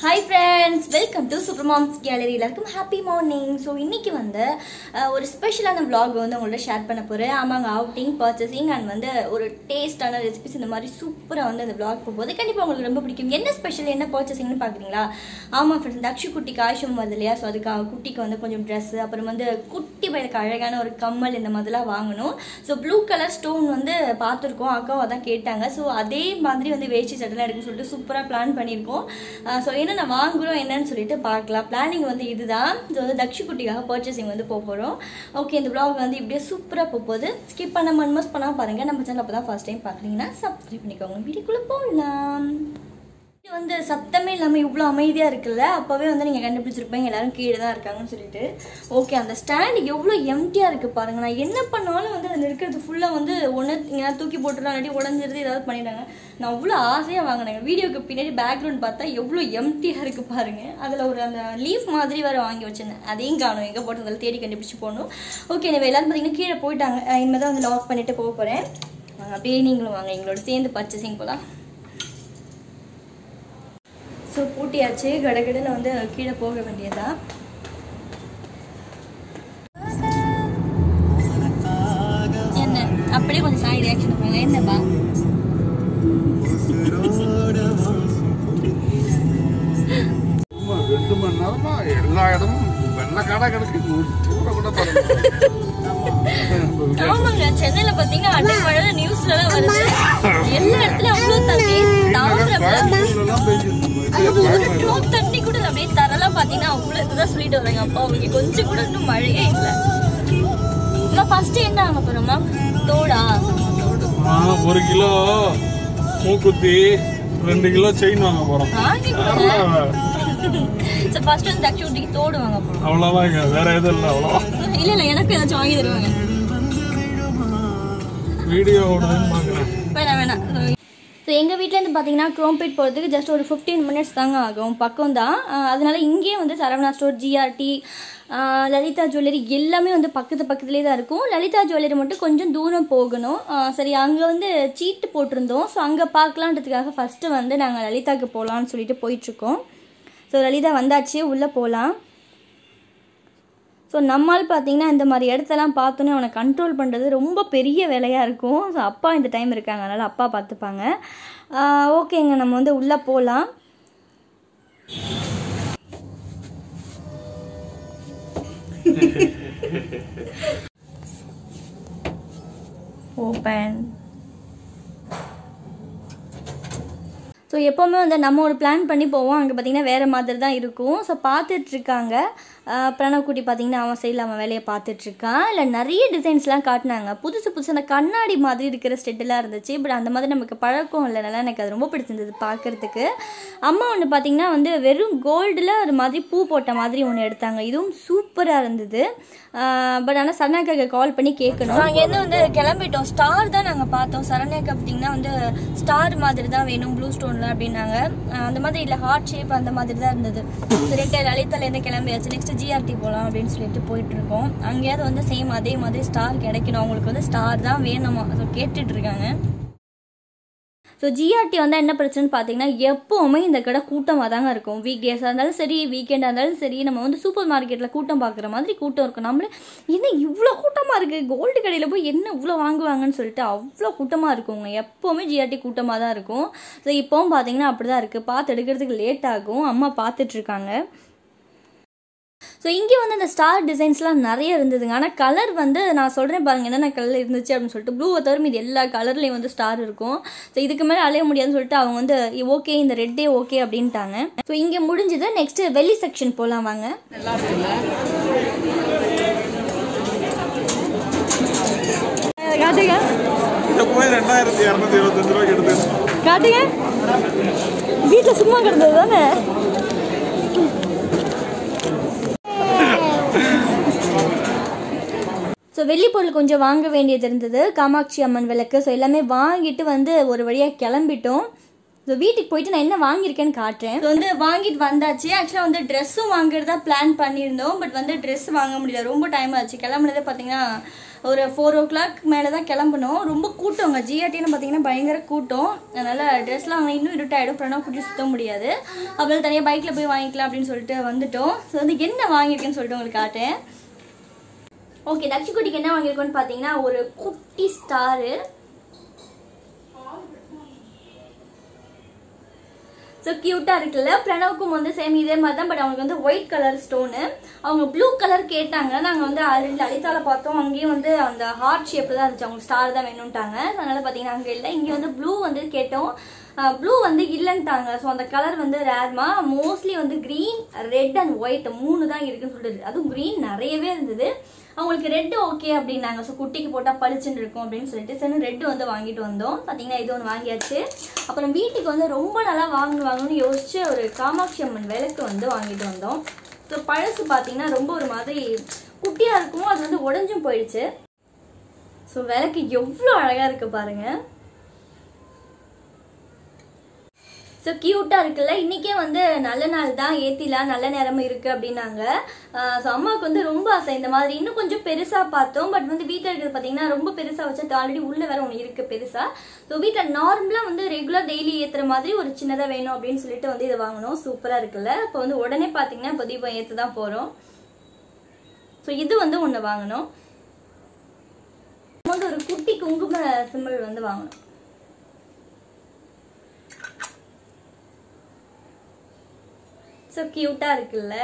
Hi friends welcome to super moms gallery எல்லாருக்கும் happy morning so இன்னைக்கு வந்து அஹ், ஒரு ஸ்பெஷலான vlog வந்து உங்கள்ட்ட ஷேர் பண்ண போகிறேன் ஆமாங்க அவுட்டிங் பர்ச்சேசிங் அண்ட் வந்து ஒரு டேஸ்டான ரெசிபிஸ் இந்த மாதிரி சூப்பராக வந்து அந்த vlog போகும்போது கண்டிப்பாக உங்களுக்கு ரொம்ப பிடிக்கும் என்ன ஸ்பெஷல் என்ன பர்ச்சேசிங்னு பார்க்குறீங்களா ஆமாம் ஃப்ரெண்ட்ஸ் தக்ஷு குட்டிக்கு ஆயுஷம் வருது இல்லையா ஸோ அதுக்கு அவ குட்டிக்கு வந்து கொஞ்சம் ட்ரெஸ்ஸு அப்புறம் வந்து குட்டி பையனுக்கு அழகான ஒரு கம்மல் இந்த மாதிரிலாம் வாங்கணும் ஸோ ப்ளூ கலர் ஸ்டோன் வந்து பார்த்துருக்கோம் அக்காவை தான் கேட்டாங்க ஸோ அதே மாதிரி வந்து வேஷ்டி சட்டெல்லாம் எடுக்க சொல்லிட்டு சூப்பராக பிளான் பண்ணியிருக்கோம் ஸோ என்னென்ன வாங்குறோம் என்னன்னு சொல்லிட்டு பார்க்கலாம் பிளானிங் வந்து இதுதான் ஸோ வந்து தக்ஷு குட்டிக்காக பர்ச்சேசிங் வந்து போக போகிறோம் ஓகே இந்த vlog வந்து இப்படியே சூப்பராக போக போகுது ஸ்கிப் பண்ண மன்மஸ் பண்ணால் பாருங்கள் நம்ம சேனல் அப்போ தான் ஃபஸ்ட் டைம் பார்க்குறீங்கன்னா சப்ஸ்கிரைப் பண்ணிக்கோங்க வீடியோக்குள்ளே போகலாம் இது வந்து சத்தமே இல்லாமல் இவ்வளோ அமைதியாக இருக்குல்ல அப்போவே வந்து நீங்கள் கண்டுபிடிச்சிருப்பீங்க எல்லாரும் கீழே தான் இருக்காங்கன்னு சொல்லிட்டு ஓகே அந்த ஸ்டாண்ட் எவ்வளோ எம்டியாக இருக்குது பாருங்க நான் என்ன பண்ணாலும் வந்து அதில் இருக்கிறது ஃபுல்லாக வந்து ஒன்று இங்கே தூக்கி போட்டுறோம் இல்லாட்டி உடஞ்சிருது ஏதாவது பண்ணிடுறாங்க நான் அவ்வளோ ஆசையாக வாங்கினேங்க வீடியோக்கு பின்னாடி பேக்ரவுண்ட் பார்த்தா எவ்வளோ எம்டியாக இருக்குது பாருங்க அதில் ஒரு அந்த லீஃப் மாதிரி வேறு வாங்கி வச்சிருந்தேன் அதையும் காணும் எங்கே போட்டதில் தேடி கண்டுபிடிச்சு போகணும் ஓகே நம்ம எல்லாரும் பார்த்தீங்கன்னா கீழே போயிட்டாங்க அஹ் இனிமேல் தான் வந்து லாக் பண்ணிட்டு போக போகிறேன் அப்படியே நீங்களும் வாங்க எங்களோட சேர்ந்து பர்ச்சேசிங் போகலாம் ஸோ பூட்டியாச்சு கடகடன்னு வந்து கீழே போக வேண்டியதா என்ன அப்படியே கொஞ்சம் சாய் ரியாக்ஷன் பண்ணுங்க என்னப்பா சும்மா ரெண்டு மணி நேரமா எல்லா இடமும் வெள்ளை கடை கிடக்கு ஒரு தூர கூட திறக்கல. ஆமாங்க சென்னையில பாத்தீங்கன்னா அட்டை மழை நியூஸ்ல எல்லாம் வருது எல்லா இடத்துலயும் அவ்வளவு தண்ணி தாமிரபரணி கோயம்புத்தூர்லலாம் பெய்யுது. அது ஒரு ட்ராப் தண்ணி கூட இல்ல. அப்படியே தரலாம் பாத்தீங்கன்னா அவ்வளவு இதுதான் சொல்லிட்டு வராங்க அப்பா அவங்க கொஞ்சம் கூட இன்னும் மழையே இல்ல நான் ஃபர்ஸ்ட் என்ன வாங்க போறோமா தோடா ஆ, ஒரு கிலோ மூக்குத்தி ரெண்டு கிலோ செயின் வாங்க போறோம் வாங்கி சோ ஃபர்ஸ்ட் வந்து தக்ஷி குட்டிக்கு தோடு வாங்க போறோம் அவ்வளவுதான் இங்க வேற எதுவும் இல்லை அவ்வளோ இல்ல இல்ல எனக்கு ஏதாச்சும் வாங்கி தருவாங்க வீடியோ ஓடுதுன்னு பாக்குறேன் வேணாம் வேணாம் ஸோ எங்கள் வீட்டிலேருந்து பார்த்தீங்கன்னா குரோம்பேட் போகிறதுக்கு ஜஸ்ட் ஒரு ஃபிஃப்டீன் மினிட்ஸ் தாங்க ஆகும் பக்கம் தான் அதனால இங்கேயே வந்து சரவணா ஸ்டோர் ஜிஆர்டி லலிதா ஜுவல்லரி எல்லாமே வந்து பக்கத்து பக்கத்துலேயே தான் இருக்கும் லலிதா ஜுவல்லரி மட்டும் கொஞ்சம் தூரம் போகணும் ஆஹ் சரி அங்கே வந்து சீட்டு போட்டிருந்தோம் ஸோ அங்கே பார்க்கலான்றதுக்காக ஃபஸ்ட்டு வந்து நாங்கள் லலிதாக்கு போகலான்னு சொல்லிட்டு போயிட்டுருக்கோம் ஸோ லலிதா வந்தாச்சு உள்ளே போகலாம் ஸோ நம்மால் பார்த்தீங்கன்னா இந்த மாதிரி இடத்தெல்லாம் பார்த்தோன்னே அவனை கண்ட்ரோல் பண்ணுறது ரொம்ப பெரிய வேலையாக இருக்கும் ஸோ அப்பா இந்த டைம் இருக்காங்க அதனால் அப்பா பார்த்துப்பாங்க ஆஹ் ஓகேங்க நம்ம வந்து உள்ளே போகலாம் ஓப்பன் ஸோ எப்போவுமே வந்து நம்ம ஒரு பிளான் பண்ணி போவோம் அங்கே பார்த்தீங்கன்னா வேறு மாதிரி தான் இருக்கும் ஸோ பார்த்துட்ருக்காங்க பிரணவ் குட்டி பார்த்தீங்கன்னா அவன் சைடில் அவன் வேலையை பார்த்துட்ருக்கான் இல்லை நிறைய டிசைன்ஸ்லாம் காட்டினாங்க புதுசு புதுசு அந்த கண்ணாடி மாதிரி இருக்கிற ஸ்டெட்டெல்லாம் இருந்துச்சு பட் அந்த மாதிரி நமக்கு பழக்கம் இல்லைனால எனக்கு அது ரொம்ப பிடிச்சிருந்தது பார்க்குறதுக்கு அம்மா ஒன்று பார்த்தீங்கன்னா வந்து வெறும் கோல்டில் ஒரு மாதிரி பூ போட்ட மாதிரி ஒன்று எடுத்தாங்க இதுவும் சூப்பராக இருந்தது பட் ஆனால் சரண்யாக்காக கால் பண்ணி கேட்கணும் அங்கேருந்து வந்து கிளம்பிட்டோம் ஸ்டார் தான் நாங்கள் பார்த்தோம் சரண்யாக்கு பார்த்தீங்கன்னா வந்து ஸ்டார் மாதிரி தான் வேணும் ப்ளூ ஸ்டோனில் அப்படின்னாங்க ஆஹ் அந்த மாதிரி இல்லை ஹார்ட் ஷேப் அந்த மாதிரி தான் இருந்தது சரிட்டு லலிதாலேருந்து கிளம்பியாச்சு நெக்ஸ்ட் ஜிஆர்டி போகலாம் அப்படின்னு சொல்லிட்டு போயிட்டு இருக்கோம் அங்கேயாவது வந்து சேம் அதே மாதிரி ஸ்டார் கிடைக்கணும் அவங்களுக்கு வந்து ஸ்டார் தான் வேணுமா ஸோ கேட்டுட்டு இருக்காங்க ஸோ ஜிஆர்டி வந்தால் என்ன பிரச்சனைன்னு பார்த்தீங்கன்னா எப்போவுமே இந்த கடை கூட்டமாக தாங்க இருக்கும் வீக் டேஸாக இருந்தாலும் சரி வீக்கெண்டாக இருந்தாலும் சரி நம்ம வந்து சூப்பர் மார்க்கெட்டில் கூட்டம் பார்க்குற மாதிரி கூட்டம் இருக்கும் நம்மளே என்ன இவ்வளோ கூட்டமாக இருக்குது கோல்டு கடையில் போய் என்ன இவ்வளோ வாங்குவாங்கன்னு சொல்லிட்டு அவ்வளோ கூட்டமாக இருக்குங்க எப்போவுமே ஜிஆர்டி கூட்டமாக தான் இருக்கும் ஸோ இப்போவும் பார்த்தீங்கன்னா அப்படி தான் இருக்குது பார்த்து எடுக்கிறதுக்கு லேட் ஆகும் அம்மா பார்த்துட்ருக்காங்க ஸோ இங்கே வந்து அந்த ஸ்டார் டிசைன்ஸ்லாம் நிறைய இருந்ததுங்க ஆனால் கலர் வந்து நான் சொல்கிறேன் பாருங்க என்னென்ன கலர் இருந்துச்சு அப்படின்னு சொல்லிட்டு ப்ளூவை தவிர இது எல்லா கலர்லேயும் வந்து ஸ்டார் இருக்கும் ஸோ இதுக்கு மேலே அலைய முடியாதுன்னு சொல்லிட்டு அவங்க வந்து ஓகே இந்த ரெட்டே ஓகே அப்படின்ட்டாங்க ஸோ இங்கே முடிஞ்சது நெக்ஸ்ட் வெள்ளி செக்ஷன் போகலாம் வாங்க காட்டுங்க இதை போய் ரெண்டாயிரத்தி இரநூத்தி இருபத்தஞ்சு ரூபாய்க்கு எடுத்து காட்டுங்க வீட்டில் சும்மா கிடந்தது தானே ஸோ வெள்ளி பொருள் கொஞ்சம் வாங்க வேண்டியது இருந்தது காமாட்சி அம்மன் விளக்கு ஸோ எல்லாமே வாங்கிட்டு வந்து ஒரு வழியாக கிளம்பிட்டோம் ஸோ வீட்டுக்கு போயிட்டு நான் என்ன வாங்கியிருக்கேன்னு காட்டுறேன் ஸோ வந்து வாங்கிட்டு வந்தாச்சு ஆக்சுவலாக வந்து ட்ரெஸ்ஸும் வாங்குறதா பிளான் பண்ணியிருந்தோம் பட் வந்து ட்ரெஸ் வாங்க முடியல ரொம்ப டைம் ஆச்சு கிளம்புனதே பார்த்தீங்கன்னா ஒரு ஃபோர் ஓ கிளாக் மேலே தான் கிளம்பணும் ரொம்ப கூட்டங்க ஜிஆர்டின்னு பார்த்தீங்கன்னா பயங்கர கூட்டம் அதனால் ட்ரெஸ்லாம் வாங்க இன்னும் இருட்டாயிடும் பிரணவ் குட்டி சுத்த முடியாது அப்புறம் தனியாக பைக்கில் போய் வாங்கிக்கலாம் அப்படின்னு சொல்லிட்டு வந்துட்டோம் ஸோ வந்து என்ன வாங்கியிருக்கேன்னு சொல்லிட்டு உங்களுக்கு காட்டேன் ஓகே தக்ஷி குட்டிக்கு என்ன வாங்கியிருக்கோன்னு பார்த்தீங்கன்னா ஒரு குட்டி ஸ்டாரு ஸோ க்யூட்டாக இருக்குல்ல பிரணவுக்கும் வந்து சேம் இதே மாதிரி தான் பட் அவங்களுக்கு வந்து ஒயிட் கலர் ஸ்டோனு அவங்க ப்ளூ கலர் கேட்டாங்க நாங்கள் வந்து ஆல்ரெடி லலிதால பார்த்தோம் அங்கேயும் வந்து அந்த ஹார்ட் ஷேப்பில் தான் இருந்துச்சு அவங்க ஸ்டார் தான் வேணும்ட்டாங்க அதனால பார்த்தீங்கன்னா அங்கே இல்லை இங்கே வந்து ப்ளூ வந்து கேட்டோம் ப்ளூ வந்து இல்லைன்ட்டாங்க ஸோ அந்த கலர் வந்து ரேர்மா மோஸ்ட்லி வந்து க்ரீன் ரெட் அண்ட் ஒயிட் மூணு தான் இருக்குன்னு சொல்லிட்டு அதுவும் க்ரீன் நிறையவே இருந்தது அவங்களுக்கு ரெட் ஓகே அப்படின்னாங்க ஸோ குட்டிக்கு போட்டால் பளிச்சுன்னு இருக்கும் அப்படின்னு சொல்லிட்டு சரி ரெட்டு வந்து வாங்கிட்டு வந்தோம் பார்த்தீங்கன்னா இது ஒன்று வாங்கியாச்சு அப்புறம் வீட்டுக்கு வந்து ரொம்ப நல்லா வாங்கணும் வாங்கணும்னு யோசிச்சு ஒரு காமாட்சி அம்மன் விளக்கு வந்து வாங்கிட்டு வந்தோம் ஸோ பழசு பார்த்தீங்கன்னா ரொம்ப ஒரு மாதிரி குட்டியாக இருக்கும் அது வந்து உடஞ்சும் போயிடுச்சு ஸோ விளக்கு எவ்வளோ அழகாக இருக்கு பாருங்க ஸோ க்யூட்டாக இருக்குல்ல இன்றைக்கே வந்து நல்ல நாள் தான் ஏற்றிலாம் நல்ல நேரம் இருக்குது அப்படின்னாங்க ஸோ அம்மாவுக்கு வந்து ரொம்ப ஆசை இந்த மாதிரி இன்னும் கொஞ்சம் பெருசாக பார்த்தோம் பட் வந்து வீட்டில் இருக்கிறது பார்த்தீங்கன்னா ரொம்ப பெருசாக வச்சா ஆல்ரெடி உள்ளே வேற ஒன்று இருக்குது பெருசாக ஸோ வீட்டில் நார்மலாக வந்து ரெகுலர் டெய்லி ஏற்றுற மாதிரி ஒரு சின்னதாக வேணும் அப்படின்னு சொல்லிட்டு வந்து இதை வாங்கணும் சூப்பராக இருக்குல்ல இப்போ வந்து உடனே பார்த்தீங்கன்னா இப்போ தீபம் ஏற்று தான் போகிறோம் ஸோ இது வந்து ஒன்று வாங்கணும் வந்து ஒரு குட்டி குங்கும சிம்பிள் வந்து வாங்கணும் ஸோ க்யூட்டாக இருக்குல்ல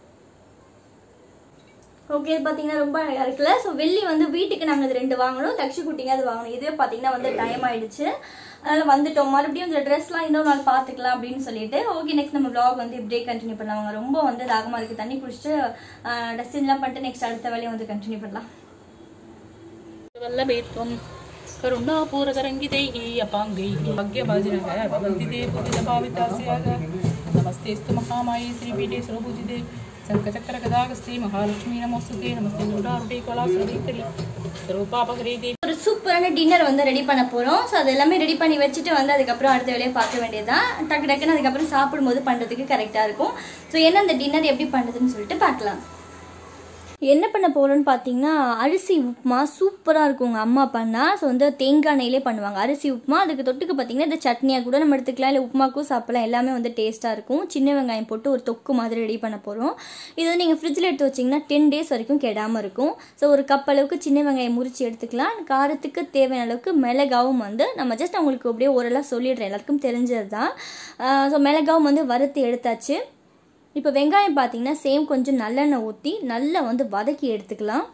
ஓகே பார்த்தீங்கன்னா ரொம்ப அழகாக இருக்குல்ல ஸோ வெள்ளி வந்து வீட்டுக்கு நாங்கள் இது ரெண்டு வாங்கணும் தக்ஷி குட்டிங்க அது வாங்கணும் இதுவே பார்த்தீங்கன்னா வந்து டைம் ஆயிடுச்சு அதனால் வந்துட்டோம் மறுபடியும் இந்த ட்ரெஸ்லாம் இன்னொரு நாள் பார்த்துக்கலாம் அப்படின்னு சொல்லிட்டு ஓகே நெக்ஸ்ட் நம்ம vlog வந்து இப்படியே கண்டினியூ பண்ணலாம் ரொம்ப வந்து தாகமாக இருக்குது தண்ணி குடிச்சிட்டு டஸ்டின்லாம் பண்ணிட்டு நெக்ஸ்ட் அடுத்த வேலையை வந்து கண்டினியூ பண்ணலாம் वल्लभेत्वं करुणापूरतरङ्गितैः अपाङ्गैः भाग्यभाजनः भवन्ति ते पूजितभावितास्याः नमस्तेऽस्तु महामाये श्रीपीठे सर्वपूजिते शङ्खचक्रगदागस्ते महालक्ष्मी नमोस्तुते नमस्ते दुर्गारुटे कलासुरदैकरि सर्वपापहरे देवी ஒரு சூப்பரான டின்னர் வந்து ரெடி பண்ண போகிறோம் ஸோ அது எல்லாமே ரெடி பண்ணி வச்சுட்டு வந்து அதுக்கப்புறம் அடுத்த வேலையை பார்க்க வேண்டியதுதான் டக்கு டக்குன்னு அதுக்கப்புறம் சாப்பிடும்போது பண்ணுறதுக்கு கரெக்டாக இருக்கும் ஸோ என்ன அந்த டின்னர் எப்படி பண்ணுறதுன்னு சொல்லிட்டு பார்க்கலாம் என்ன பண்ண போகிறோன்னு பார்த்தீங்கன்னா அரிசி உப்புமா சூப்பராக இருக்கும் உங்கள் அம்மா பண்ணால் ஸோ வந்து தேங்காய் எண்ணெயிலே பண்ணுவாங்க அரிசி உப்புமா அதுக்கு தொட்டுக்கு பார்த்தீங்கன்னா இந்த சட்னியாக கூட நம்ம எடுத்துக்கலாம் இல்லை உப்புமாக்கும் சாப்பிடலாம் எல்லாமே வந்து டேஸ்ட்டாக இருக்கும் சின்ன வெங்காயம் போட்டு ஒரு தொக்கு மாதிரி ரெடி பண்ண போகிறோம் இது வந்து நீங்கள் ஃப்ரிட்ஜில் எடுத்து வச்சிங்கன்னா டென் டேஸ் வரைக்கும் கெடாமல் இருக்கும் ஸோ ஒரு கப் அளவுக்கு சின்ன வெங்காயம் முறிச்சு எடுத்துக்கலாம் காரத்துக்கு தேவையான அளவுக்கு மிளகாவும் வந்து நம்ம ஜஸ்ட் அவங்களுக்கு அப்படியே ஓரளவு சொல்லிடுறேன் எல்லாருக்கும் தெரிஞ்சது தான் ஸோ மிளகாவும் வந்து வறுத்து எடுத்தாச்சு இப்போ வெங்காயம் பார்த்தீங்கன்னா சேம் கொஞ்சம் நல்லெண்ணெய் ஊற்றி நல்லா வந்து வதக்கி எடுத்துக்கலாம்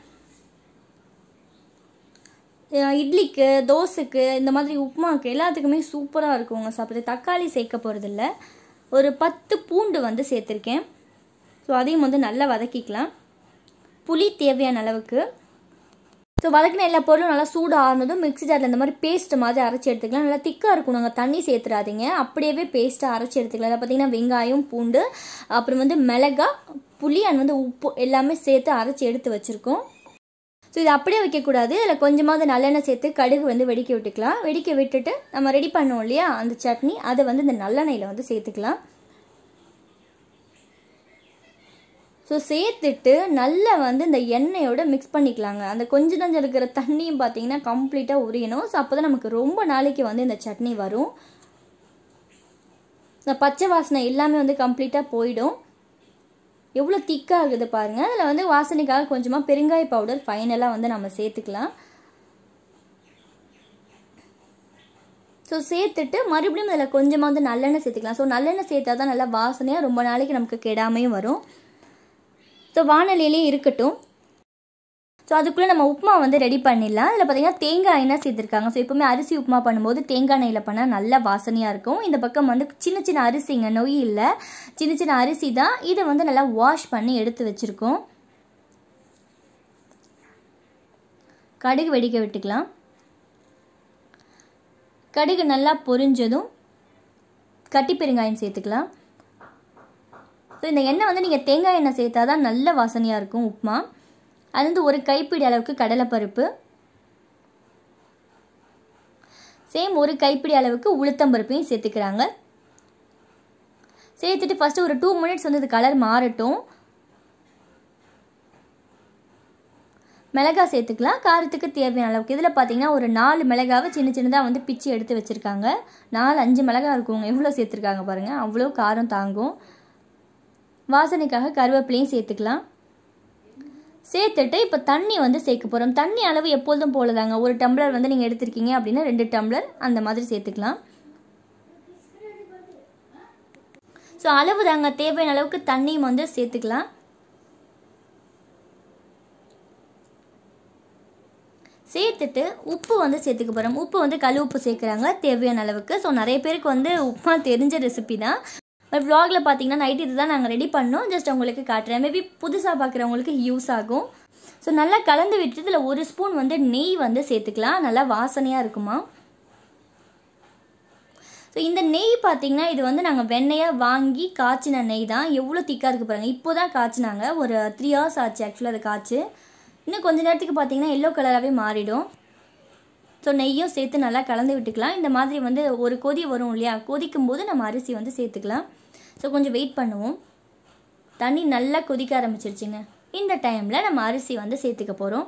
அஹ் இட்லிக்கு தோசைக்கு இந்த மாதிரி உப்புமாவுக்கு எல்லாத்துக்குமே சூப்பராக இருக்குங்க சாப்பிட்றது தக்காளி சேர்க்க போகிறதில்ல ஒரு பத்து பூண்டு வந்து சேர்த்துருக்கேன் ஸோ அதையும் வந்து நல்லா வதக்கிக்கலாம் புளி தேவையான அளவுக்கு ஸோ வதக்கின எல்லா பொருளும் நல்லா சூடு ஆறுனதும் மிக்ஸி ஜாரில் இந்த மாதிரி பேஸ்ட் மாதிரி அரைச்சி எடுத்துக்கலாம் நல்லா திக்காக இருக்கும் நாங்கள் தண்ணி சேர்த்துறாதீங்க அப்படியே பேஸ்ட்டாக அரைச்சி எடுத்துக்கலாம் இதில் பார்த்தீங்கன்னா வெங்காயம் பூண்டு அப்புறம் வந்து மிளகா புளி அண்ட் வந்து உப்பு எல்லாமே சேர்த்து அரைச்சி எடுத்து வச்சுருக்கோம் ஸோ இது அப்படியே வைக்கக்கூடாது இதில் கொஞ்சமாவது நல்லெண்ணெய் சேர்த்து கடுகு வந்து வெடிக்க விட்டுக்கலாம் வெடிக்க விட்டுட்டு நம்ம ரெடி பண்ணோம் இல்லையா அந்த சட்னி அதை வந்து இந்த நல்லெண்ணெயில் வந்து சேர்த்துக்கலாம் ஸோ சேர்த்துட்டு நல்லா வந்து இந்த எண்ணெயோட மிக்ஸ் பண்ணிக்கலாங்க அந்த கொஞ்சம் கொஞ்சம் இருக்கிற தண்ணியும் பார்த்தீங்கன்னா கம்ப்ளீட்டாக உரியணும் ஸோ அப்போ தான் நமக்கு ரொம்ப நாளைக்கு வந்து இந்த சட்னி வரும் இந்த பச்சை வாசனை எல்லாமே வந்து கம்ப்ளீட்டாக போயிடும் எவ்வளோ திக்காக ஆகுது பாருங்கள் அதில் வந்து வாசனைக்காக கொஞ்சமாக பெருங்காய பவுடர் ஃபைனலாக வந்து நம்ம சேர்த்துக்கலாம் ஸோ சேர்த்துட்டு மறுபடியும் அதில் கொஞ்சமாக வந்து நல்லெண்ணெய் சேர்த்துக்கலாம் ஸோ நல்லெண்ணெய் சேர்த்தா தான் நல்லா வாசனையாக ரொம்ப நாளைக்கு நமக்கு கெடாமையும் வரும் ஸோ வானொலியிலே இருக்கட்டும் ஸோ அதுக்குள்ளே நம்ம உப்புமா வந்து ரெடி பண்ணிடலாம் இதில் பார்த்தீங்கன்னா தேங்காய் எண்ணெய் சேர்த்துருக்காங்க ஸோ எப்பவுமே அரிசி உப்புமா பண்ணும்போது தேங்காய் எண்ணெயில் பண்ணால் நல்லா வாசனையாக இருக்கும் இந்த பக்கம் வந்து சின்ன சின்ன அரிசிங்க நொய் இல்லை சின்ன சின்ன அரிசி தான் இதை வந்து நல்லா வாஷ் பண்ணி எடுத்து வச்சுருக்கோம் கடுகு வெடிக்க விட்டுக்கலாம் கடுகு நல்லா பொரிஞ்சதும் கட்டி பெருங்காயம் சேர்த்துக்கலாம் ஸோ இந்த எண்ணெய் வந்து நீங்கள் தேங்காய் எண்ணெய் சேர்த்தா தான் நல்ல வாசனையாக இருக்கும் உப்புமா அது வந்து ஒரு கைப்பிடி அளவுக்கு கடலைப்பருப்பு சேம் ஒரு கைப்பிடி அளவுக்கு உளுத்தம்பருப்பையும் சேர்த்துக்கிறாங்க சேர்த்துட்டு ஃபஸ்ட்டு ஒரு டூ மினிட்ஸ் வந்து இது கலர் மாறட்டும் மிளகா சேர்த்துக்கலாம் காரத்துக்கு தேவையான அளவுக்கு இதில் பார்த்தீங்கன்னா ஒரு நாலு மிளகாவை சின்ன சின்னதாக வந்து பிச்சு எடுத்து வச்சுருக்காங்க நாலு அஞ்சு மிளகா இருக்குங்க எவ்வளோ சேர்த்துருக்காங்க பாருங்கள் அவ்வளோ காரம் தாங்கும் வாசனைக்காக கருவேப்பிலையும் சேர்த்துக்கலாம் சேர்த்துட்டு இப்போ தண்ணி வந்து சேர்க்க போகிறோம் தண்ணி அளவு எப்பொழுதும் போலதாங்க ஒரு டம்ளர் வந்து நீங்கள் எடுத்திருக்கீங்க அப்படின்னா ரெண்டு டம்ளர் அந்த மாதிரி சேர்த்துக்கலாம் ஸோ அளவு தாங்க தேவையான அளவுக்கு தண்ணியும் வந்து சேர்த்துக்கலாம் சேர்த்துட்டு உப்பு வந்து சேர்த்துக்க போகிறோம் உப்பு வந்து கல் உப்பு சேர்க்குறாங்க தேவையான அளவுக்கு ஸோ நிறைய பேருக்கு வந்து உப்புமா தெரிஞ்ச ரெசிபி தான் பட் vlogல பார்த்தீங்கன்னா நைட் இது தான் நாங்கள் ரெடி பண்ணோம் ஜஸ்ட் உங்களுக்கு காட்டுறேன் மேபி புதுசாக பார்க்குறவங்களுக்கு யூஸ் ஆகும் ஸோ நல்லா கலந்து விட்டு இதில் ஒரு ஸ்பூன் வந்து நெய் வந்து சேர்த்துக்கலாம் நல்லா வாசனையாக இருக்குமா ஸோ இந்த நெய் பார்த்தீங்கன்னா இது வந்து நாங்கள் வெண்ணெயாக வாங்கி காய்ச்சின நெய் தான் எவ்வளோ திக்காக இருக்கு பாருங்கள் இப்போ தான் காய்ச்சினாங்க ஒரு த்ரீ ஹவர்ஸ் ஆச்சு ஆக்சுவலாக அதை காய்ச்சி இன்னும் கொஞ்ச நேரத்துக்கு பார்த்தீங்கன்னா எல்லோ கலராகவே மாறிடும் ஸோ நெய்யும் சேர்த்து நல்லா கலந்து விட்டுக்கலாம் இந்த மாதிரி வந்து ஒரு கொதி வரும் இல்லையா கொதிக்கும் போது நம்ம அரிசி வந்து சேர்த்துக்கலாம் ஸோ கொஞ்சம் வெயிட் பண்ணுவோம் தண்ணி நல்லா கொதிக்க ஆரம்பிச்சிருச்சுங்க இந்த டைமில் நம்ம அரிசி வந்து சேர்த்துக்க போகிறோம்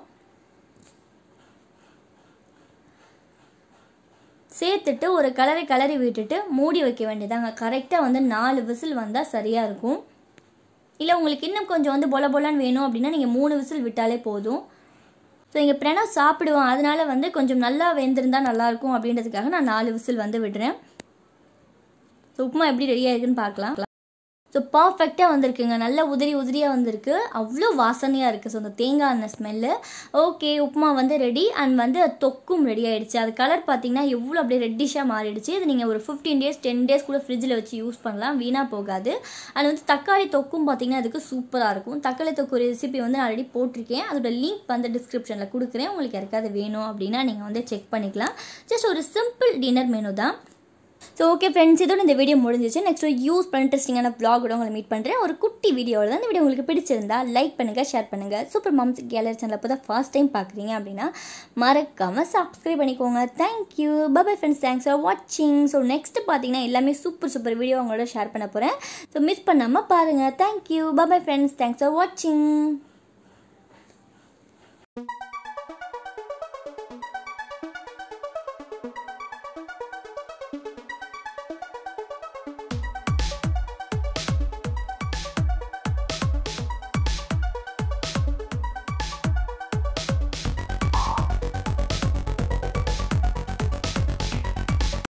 சேர்த்துட்டு ஒரு கலரை கலரி விட்டுட்டு மூடி வைக்க வேண்டியதாங்க கரெக்டாக வந்து நாலு விசில் வந்தால் சரியாக இருக்கும் இல்லை உங்களுக்கு இன்னும் கொஞ்சம் வந்து பொல பொலன்னு வேணும் அப்படின்னா நீங்கள் மூணு விசில் விட்டாலே போதும் ஸோ இங்கே பிரணவ் சாப்பிடுவான் அதனால வந்து கொஞ்சம் நல்லா வெந்திருந்தா நல்லாயிருக்கும் அப்படின்றதுக்காக நான் நாலு விசில் வந்து விடுறேன் ஸோ உப்புமா எப்படி ரெடி ஆயிருக்குன்னு பார்க்கலாம் ஸோ பர்ஃபெக்டாக வந்திருக்குங்க நல்ல உதிரி உதிரியாக வந்திருக்கு அவ்வளோ வாசனையாக இருக்குது ஸோ அந்த தேங்காய் எண்ணெய் ஸ்மெல்லு ஓகே உப்புமா வந்து ரெடி அண்ட் வந்து தொக்கும் ரெடி ஆயிடுச்சு அது கலர் பார்த்தீங்கன்னா எவ்வளோ அப்படியே ரெட்டிஷாக மாறிடுச்சு இது நீங்கள் ஒரு ஃபிஃப்டீன் டேஸ் டென் டேஸ் கூட ஃப்ரிட்ஜில் வச்சு யூஸ் பண்ணலாம் வீணாக போகாது அது வந்து தக்காளி தொக்கும் பார்த்தீங்கன்னா அதுக்கு சூப்பராக இருக்கும் தக்காளி தொக்கு ரெசிபி வந்து நான் ஆல்ரெடி போட்டிருக்கேன் அதோட லிங்க் வந்து டிஸ்கிரிப்ஷனில் கொடுக்குறேன் உங்களுக்கு யாருக்காவது வேணும் அப்படின்னா நீங்கள் வந்து செக் பண்ணிக்கலாம் ஜஸ்ட் ஒரு சிம்பிள் டின்னர் மெனு தான் ஸோ ஓகே ஃப்ரெண்ட்ஸ் இதோட இந்த வீடியோ முடிஞ்சிச்சு நெக்ஸ்ட் ஒரு யூஸ் பண்ண இன்ட்ரெஸ்டிங்கான vlog-ஓட உங்களை மீட் பண்ணுறேன் ஒரு குட்டி வீடியோவில் தான் இந்த வீடியோ உங்களுக்கு பிடிச்சிருந்தா லைக் பண்ணுங்கள் ஷேர் பண்ணுங்கள் சூப்பர் மாம்ஸ் கேலரி சேனல் இப்போ தான் ஃபர்ஸ்ட் டைம் பார்க்குறீங்க அப்படின்னா மறக்காமல் சப்ஸ்கிரைப் பண்ணிக்கோங்க thank you bye bye friends thanks for வாட்சிங் ஸோ நெக்ஸ்ட் பார்த்தீங்கன்னா எல்லாமே சூப்பர் சூப்பர் வீடியோ உங்களோட ஷேர் பண்ண போகிறேன் ஸோ மிஸ் பண்ணாமல் பாருங்கள் thank you bye bye friends thanks for வாட்சிங்